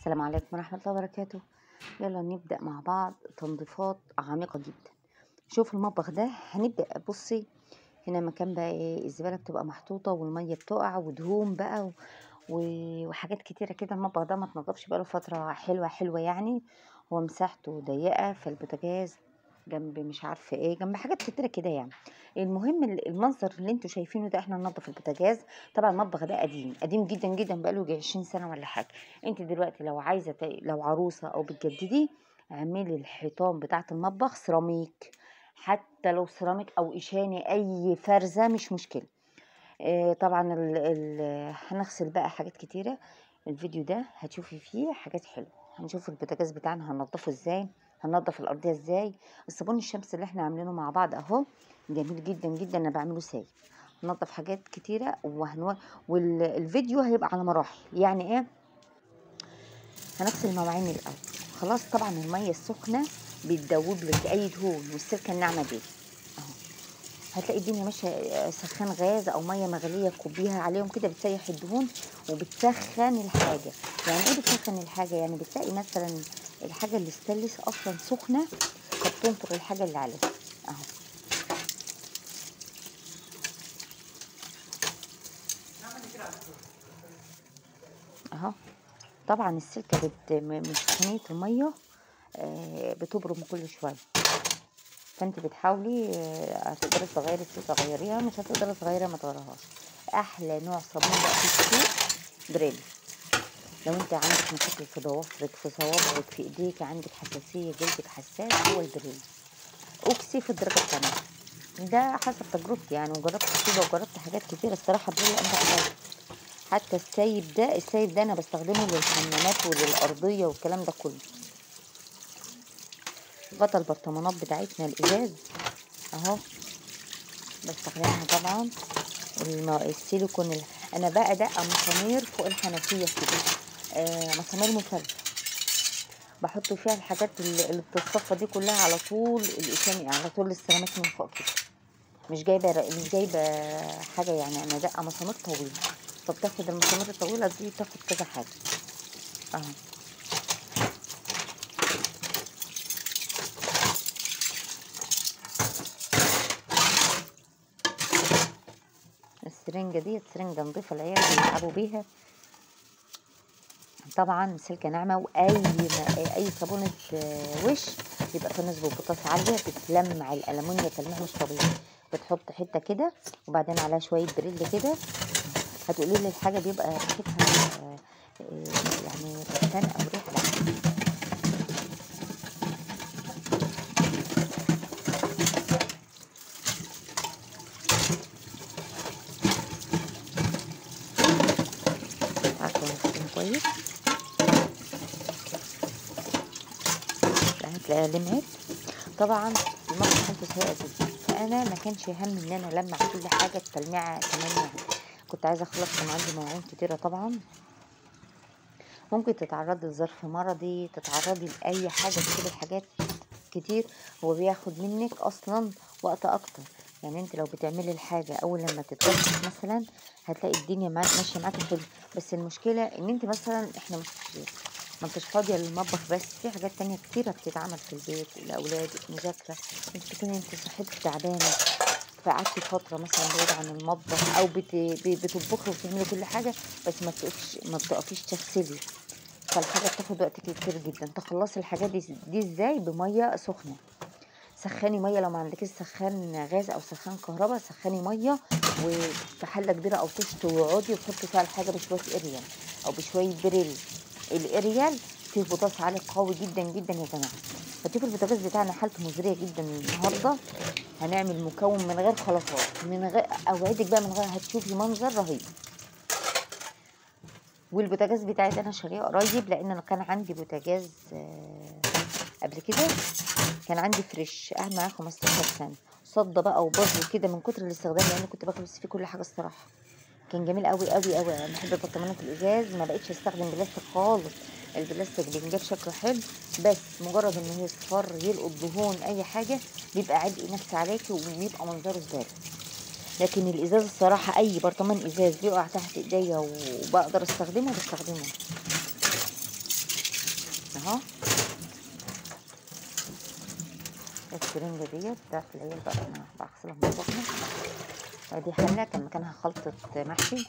السلام عليكم ورحمة الله وبركاته يلا نبدأ مع بعض تنظيفات عميقة جدا شوف المطبخ ده هنبدأ بصي هنا مكان بقى ايه الزبالة بتبقى محطوطة والمية بتقع ودهون بقى و... و- وحاجات كتيرة كده المطبخ ده ما تنضفش بقاله فترة حلوة حلوة يعني هو مساحته ضيقة فالبوتاجاز جنب مش عارفة ايه جنب حاجات كتيرة كده يعني المهم ال- المنظر اللي انتوا شايفينه ده احنا ننضف البوتاجاز طبعا المطبخ ده قديم قديم جدا جدا بقاله يجي 20 سنة ولا حاجة انت دلوقتي لو عايزة ت- لو عروسة او بتجددي اعملي الحيطان بتاعة المطبخ سيراميك حتى لو سيراميك او ايشاني اي فرزة مش مشكلة آه، طبعا ال ال هنغسل بقى حاجات كتيرة الفيديو ده هتشوفي فيه حاجات حلوة هنشوف البوتاجاز بتاعنا هننضفه ازاي هننضف الارضية ازاي الصابون الشمس اللي احنا عاملينه مع بعض اهو جميل جدا جدا انا بعمله سايب هننضف حاجات كتيرة وهنو... والفيديو هيبقى على مراحل يعني ايه هنغسل المواعين الاول خلاص طبعا المية السخنة بتدوب لك اي دهون والسلكة الناعمة دي اهو هتلاقي الدنيا ماشيه سخان غاز او ميه مغليه كوبيها عليهم كده بتسيح الدهون وبتسخن الحاجه يعني ايه بتسخن الحاجه يعني بتلاقي مثلا الحاجه اللي استلس اصلا سخنه فبتنطر الحاجه اللي عليها اهو اهو طبعا السلكه بت م- من سخونيه الميه آه، بتبرم كل شويه فانت بتحاولي آه، هتقدري تغيري السلكه غيريها مش هتقدري تغيريها ما تغيرهاش احلى نوع صابون بقى في السوق بريل لو انت عندك مشاكل في ضوافرك في صوابعك في ايديك عندك حساسيه جلدك حساس هو البريل اوكسي في الدرجه الثانيه ده حسب تجربتي يعني وجربت كتير وجربت حاجات كتير الصراحه بريل انت حاجة. حتى السايب ده السايب ده انا بستخدمه للحمامات وللارضيه والكلام ده كله غطا البرطمانات بتاعتنا الازاز اهو بستخدمها طبعا الم- السيليكون ال- انا بقى ده مسامير فوق الحنفيه كده آه مسامير مثلثه بحط فيها الحاجات اللي اللي بتتصفى دي كلها على طول الاشامي على طول السيراميك من فوق كده مش جايبه ر- مش جايبه حاجه يعني انا دقه مسامير طويله فبتاخد المسامير الطويله دي تاخد كذا حاجه اهو السرنجة ديت سرنجة نضيفة العيال بيلعبوا بيها طبعا سلكة ناعمة وأي ما أي صابونة آه، وش بيبقى فيها نسبة بوتاس عالية بتلمع الألمونيا تلميع مش طبيعي بتحط حتة كده وبعدين عليها شوية بريل كده هتقولي لي الحاجة بيبقى ريحتها آه، آه، يعني بستان أو ريحة لا عارفة نغسلها كويس لا هتلاقيها لمعت طبعا المطبخ حالته سيئة جدا فأنا ما كانش هم إن أنا ألمع كل حاجة التلميعة كمان يعني كنت عايزة أخلص كان عندي مواعين كتيرة طبعا ممكن تتعرضي لظرف مرضي تتعرضي لأي حاجة تجيبي حاجات كتير هو بياخد منك أصلا وقت أكتر يعني انت لو بتعملي الحاجة أول لما تتجفف مثلا هتلاقي الدنيا معاك ماشية معاكي حلو بس المشكلة إن انت مثلا احنا مش ما انتش فاضية للمطبخ بس في حاجات تانية كتيرة بتتعمل في البيت لأولادك مذاكرة انت تكوني انت صحتك تعبانة فقعدتي فترة مثلا بعيد عن المطبخ أو بت... ب- بتطبخي وبتعملي كل حاجة بس ما بتقفش ما بتقفيش تغسلي فالحاجة بتاخد وقت كتير جدا تخلصي الحاجات دي دي ازاي بمية سخنة سخني ميه لو ما عندكيش سخان غاز او سخان كهرباء سخني ميه وفي حله كبيره او طشت واقعدي وحطي فيها الحاجه بشويه اريال او بشويه بريل الاريال فيه بوتاس عالي قوي جدا جدا يا جماعه هتشوفوا البوتاجاز بتاعنا حالته مزريه جدا النهارده هنعمل مكون من غير خلطات من غير اوعدك بقى من غير هتشوفي منظر رهيب والبوتاجاز بتاعي ده انا شاريه قريب لان انا كان عندي بوتاجاز آه، قبل كده كان عندي فريش قاعد معايا 15 سنه صدى بقى وباظ كده من كتر الاستخدام لان كنت بخلص فيه كل حاجه الصراحه كان جميل قوي قوي قوي انا بحب برطمانات الازاز ما بقتش استخدم بلاستيك خالص البلاستيك بينجاب شكله حلو بس مجرد ان هو يصفر يلقط دهون اي حاجه بيبقى عبء نفسي عليكي وبيبقى منظره زباله لكن الازاز الصراحه اي برطمان ازاز بيقع تحت ايديا وبقدر استخدمه بستخدمه اهو السرنجة ديت بتاعت العيال بقى انا بغسلها من بطنها دي حلة كان مكانها خلطة محشي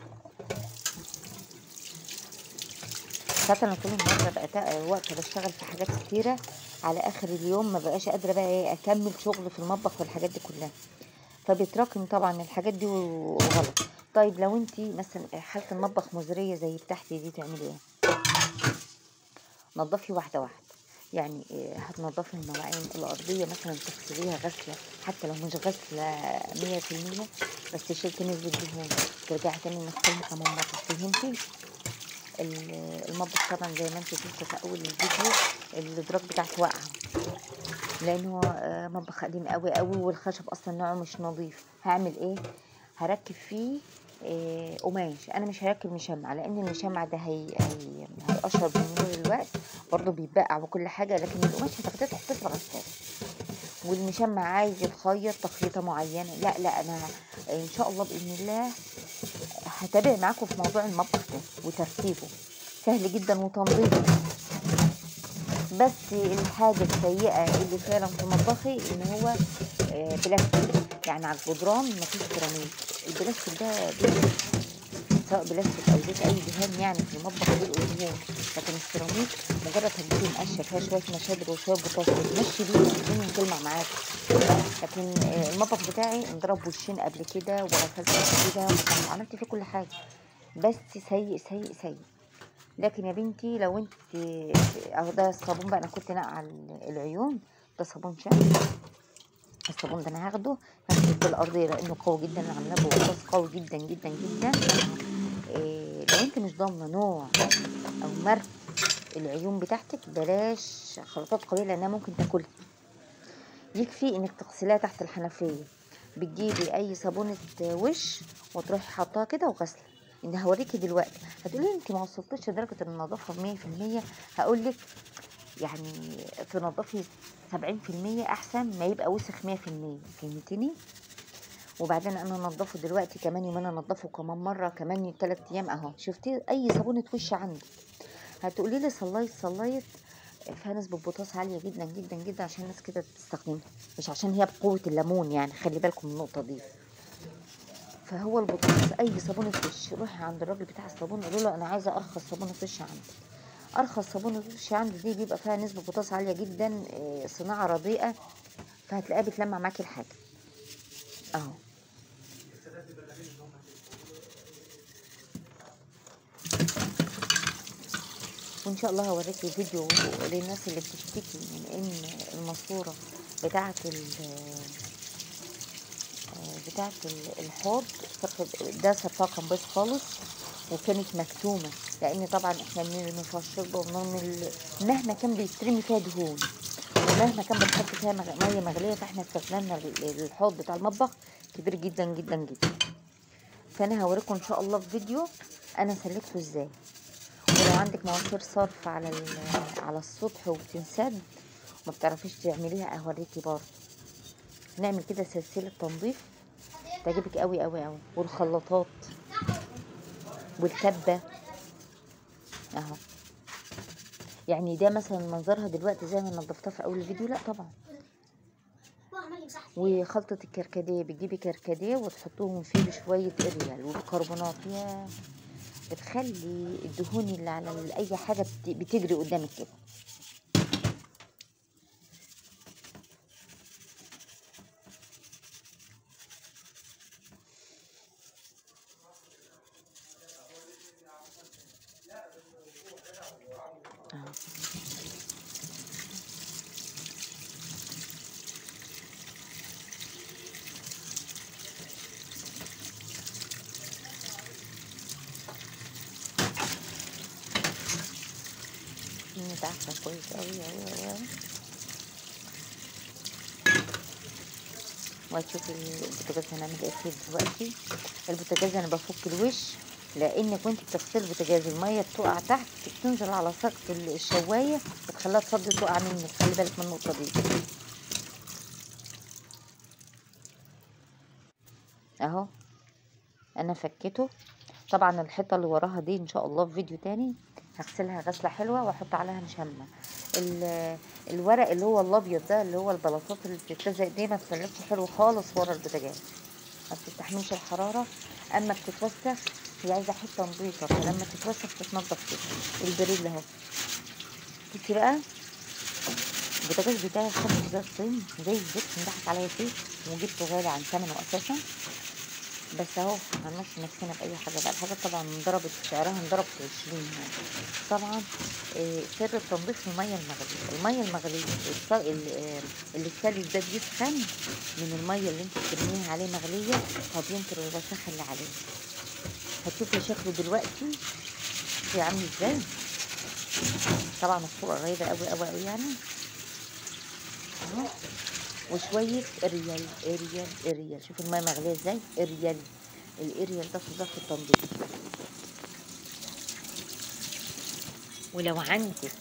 ساعات انا طول النهار ببقى وقت بشتغل في حاجات كتيرة على اخر اليوم ما بقاش قادرة بقى ايه اكمل شغل في المطبخ والحاجات دي كلها فبيتراكم طبعا الحاجات دي وغلط طيب لو انت مثلا حالة المطبخ مزرية زي بتاعتي دي تعملي ايه نضفي واحدة واحدة يعني هتنضفي المواعين الأرضية مثلا تغسليها غسلة حتى لو مش غسلة مية في المية بس شلتي نسبة دهون ترجعي تاني نغسلها كمان مرة فهمتي؟ المطبخ طبعا زي ما انت شفتي في أول الفيديو الإدراج بتاعته واقعة لأنه مطبخ قديم قوي قوي والخشب أصلا نوعه مش نظيف هعمل ايه؟ هركب فيه إيه قماش انا مش هركب مشمع لان المشمع ده هي هي هيقشر بمرور الوقت برضه بيتبقع وكل حاجه لكن القماش هتاخديه تحطيه في الغساله والمشمع عايز يتخيط تخيطه معينه لا لا انا ان شاء الله باذن الله هتابع معاكم في موضوع المطبخ ده وترتيبه سهل جدا وتنظيفه بس الحاجه السيئه اللي فعلا في مطبخي ان هو بلاستيك يعني على الجدران مفيش سيراميك البلاستيك ده بيقلق سواء بلاستيك او زيت اي دهان يعني في المطبخ بيلقوا دهون لكن السيراميك مجرد هتجيبي مقشه فيها شويه مشابر وشويه بوتاش وتمشي بيه الدنيا تلمع معاك لكن المطبخ بتاعي انضرب وشين قبل كده وغسلت قبل كده وعملت فيه كل حاجه بس سيء سيء سيء لكن يا بنتي لو انت اهو ده الصابون بقى انا كنت ناقعه العيون ده صابون شمس الصابون ده انا هاخده هغسل بالارضيه لانه قوي جدا انا عاملاه بوصاص قوي جدا جدا جدا إيه لو انت مش ضامنه نوع او مارك العيون بتاعتك بلاش خلطات قويه لانها ممكن تاكلها يكفي انك تغسليها تحت الحنفيه بتجيبي اي صابونه وش وتروحي حطاها كده وغسله ان هوريكي دلوقتي هتقولي انت ما وصلتش لدرجه النظافه مية في المية هقول لك يعني تنضفي سبعين في المية أحسن ما يبقى وسخ مية في المية فهمتني؟ وبعدين أنا أنضفه دلوقتي كمان يومين أنضفه كمان مرة كمان تلات أيام أهو شفتي أي صابونة وش عندك هتقولي لي صلايت صلايت فيها نسبة بوتاس عالية جدا جدا جدا عشان الناس كده تستخدمها مش عشان هي بقوة الليمون يعني خلي بالكم من النقطة دي فهو البوتاس أي صابونة وش روحي عند الراجل بتاع الصابون قولوا له أنا عايزة أرخص صابونة وش عندك ارخص صابونه وش عندي دي بيبقى فيها نسبه بوتاس عاليه جدا صناعه رديئه فهتلاقيها بتلمع معاكي الحاجه اهو وان شاء الله هوريكي فيديو للناس اللي بتشتكي من ان الماسوره بتاعه بتاعه الحوض ده صرفها كان خالص وكانت مكتومه لان طبعا احنا بنرمي فيها الشوربه وبنرمي مهما كان بيترمي فيها دهون ومهما كان بنحط فيها ميه مغليه فاحنا استخدامنا الحوض بتاع المطبخ كبير جدا جدا جدا فانا هوريكم ان شاء الله في فيديو انا سلكته ازاي ولو عندك مواسير صرف على على السطح وبتنسد ما بتعرفيش تعمليها اوريكي برضه نعمل كده سلسله تنظيف تعجبك قوي قوي قوي والخلاطات والكبه اهو يعني ده مثلا منظرها دلوقتي زي ما نضفتها في اول الفيديو لا طبعا وخلطة الكركديه بتجيبي كركديه وتحطوهم فيه بشوية اريال وبيكربونات يا بتخلي الدهون اللي على اي حاجة بتجري قدامك كده متعفة كويس أوي أوي أوي وهتشوفي البوتاجاز هنعمل ايه فيه دلوقتي البوتاجاز انا بفك الوش لانك وانت بتغسلي البوتاجاز الميه بتقع تحت بتنزل على سقف الشوايه بتخليها تصدي تقع منك خلي بالك من النقطه دي اهو انا فكيته طبعا الحيطه اللي وراها دي ان شاء الله في فيديو تاني هغسلها غسله حلوه واحط عليها مشمع ال- الورق اللي هو الابيض ده اللي هو البلاطات اللي بتتلزق دي ما بتلفش حلو خالص ورا البوتاجاز ما بتستحملش الحراره اما بتتوسخ هي عايزه حته نظيفه فلما تتوسخ تتنضف كده البريل اهو بصي بقى البوتاجاز بتاعي خمس زي الطين زي الزفت انضحك عليا فيه وجبته غالي عن ثمنه اساسا بس اهو هنمشي نفسنا باي حاجه بقى الحاجات طبعا انضربت سعرها انضرب في 20 يعني طبعا آه، سر التنظيف الميه المغليه الميه المغليه الص- ال- آه، اللي الثلج ده بيسخن من الميه اللي انت بترميها عليه مغليه فبينطر الوسخه اللي عليه هتشوفي شكله دلوقتي شوفي عامل ازاي طبعا الصوره قريبه قوي قوي قوي يعني اهو وشويه اريال اريال اريال شوفي الميه مغليه ازاي اريال الاريال ده في ظرف التنظيف ولو عندك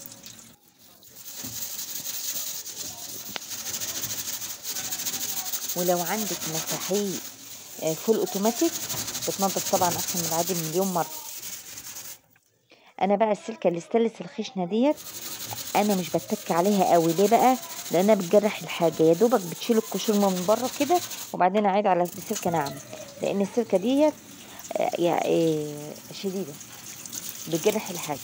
ولو عندك مساحيق آه، فول اوتوماتيك بتنضف طبعا احسن من العادي مليون مره انا بقى السلكه الاستانلس الخشنه ديت انا مش بتك عليها قوي ليه بقى لانها بتجرح الحاجه يا دوبك بتشيل القشور من بره كده وبعدين اعيد على بسلكه ناعمه لان السلكه ديت آه، يا آه، شديده بتجرح الحاجه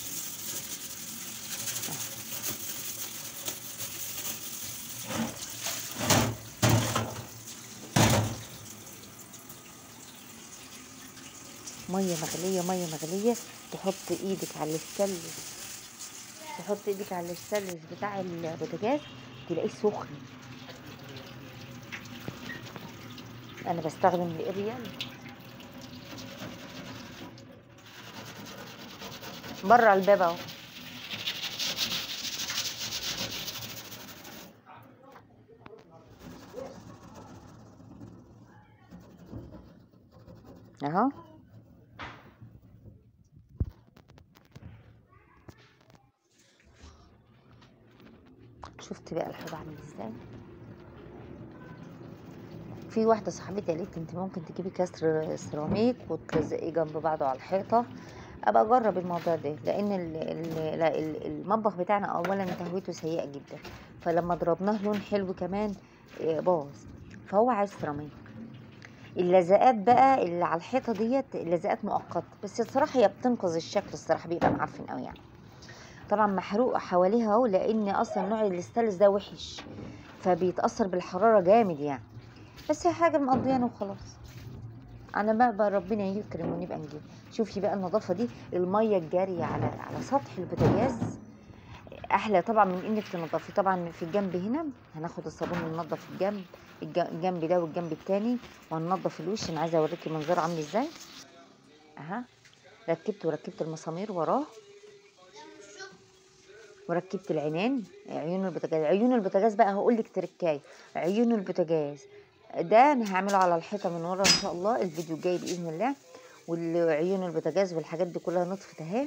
ميه مغليه ميه مغليه تحط ايدك على الستانلس تحط ايدك على الستانلس بتاع البوتاجاز تلاقيه سخن انا بستخدم الاريال بره الباب اهو اهو شفت بقى الحوض عامل ازاي في واحدة صاحبتي قالت لي انت ممكن تجيبي كسر سيراميك وتلزقيه جنب بعضه على الحيطة ابقى اجرب الموضوع ده لان ال- ال- لا، ال- المطبخ بتاعنا اولا تهويته سيئة جدا فلما ضربناه لون حلو كمان آه، باظ فهو عايز سيراميك اللزقات بقى اللي على الحيطة ديت اللزقات مؤقتة بس الصراحة هي بتنقذ الشكل الصراحة بيبقى معفن قوي يعني طبعا محروق حواليها اهو لان اصلا نوع الاستانلس ده وحش فبيتاثر بالحراره جامد يعني بس هي حاجه مقضيانه وخلاص انا ما بقى ربنا يكرم ونبقى نجيب شوفي بقى النظافه دي الميه الجاريه على على سطح البوتاجاز احلى طبعا من انك تنضفي طبعا في الجنب هنا هناخد الصابون وننضف الجنب الج- الجنب ده والجنب التاني وهننضف الوش انا عايزه اوريكي منظره عامل ازاي اها ركبت وركبت المسامير وراه وركبت العينين عيون البوتاجاز عيون البوتاجاز بقى هقول لك تركايه عيون البوتاجاز ده انا هعمله على الحيطه من ورا ان شاء الله الفيديو الجاي باذن الله والعيون البوتاجاز والحاجات دي كلها نطفت اهي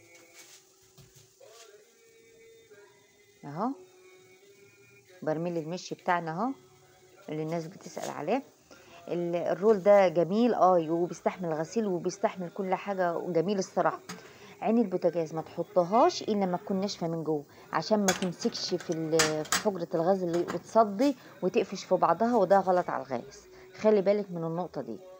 اهو برميل المشي بتاعنا اهو اللي الناس بتسأل عليه ال- الرول ده جميل اه وبيستحمل غسيل وبيستحمل كل حاجه جميل الصراحه عين البوتاجاز ما تحطهاش الا لما تكون ناشفه من جوه عشان ما تمسكش في ال- في حجره الغاز اللي وتصدي وتقفش في بعضها وده غلط على الغاز خلي بالك من النقطه دي